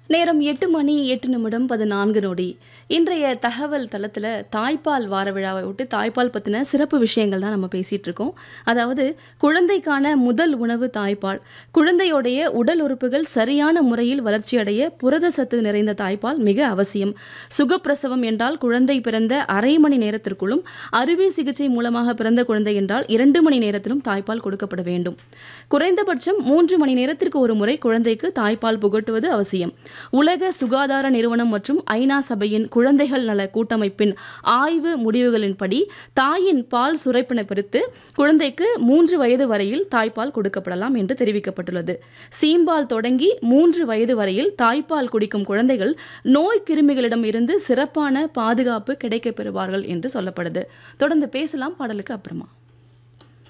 நேரம் எட்டு மணி எட்டு நிமிடம் பதினான்கு நொடி இன்றைய தகவல் தளத்தில் தாய்ப்பால் வார விழாவை விட்டு தாய்ப்பால் பற்றின சிறப்பு விஷயங்கள் தான் நம்ம பேசிகிட்டு இருக்கோம் அதாவது குழந்தைக்கான முதல் உணவு தாய்ப்பால் குழந்தையோடைய உடல் உறுப்புகள் சரியான முறையில் வளர்ச்சியடைய புரத சத்து நிறைந்த தாய்ப்பால் மிக அவசியம் சுகப்பிரசவம் என்றால் குழந்தை பிறந்த அரை மணி நேரத்திற்குள்ளும் அறுவை சிகிச்சை மூலமாக பிறந்த குழந்தை என்றால் இரண்டு மணி நேரத்திலும் தாய்ப்பால் கொடுக்கப்பட வேண்டும் குறைந்தபட்சம் மூன்று மணி நேரத்திற்கு ஒரு முறை குழந்தைக்கு தாய்ப்பால் புகட்டுவது அவசியம் உலக சுகாதார நிறுவனம் மற்றும் ஐநா சபையின் குழந்தைகள் நல கூட்டமைப்பின் ஆய்வு முடிவுகளின்படி தாயின் பால் சுரைப்பினை பொறுத்து குழந்தைக்கு மூன்று வயது வரையில் தாய்ப்பால் கொடுக்கப்படலாம் என்று தெரிவிக்கப்பட்டுள்ளது சீம்பால் தொடங்கி மூன்று வயது வரையில் தாய்ப்பால் குடிக்கும் குழந்தைகள் நோய் கிருமிகளிடம் இருந்து சிறப்பான பாதுகாப்பு கிடைக்கப் பெறுவார்கள் என்று சொல்லப்படுது தொடர்ந்து பேசலாம் பாடலுக்கு அப்புறமா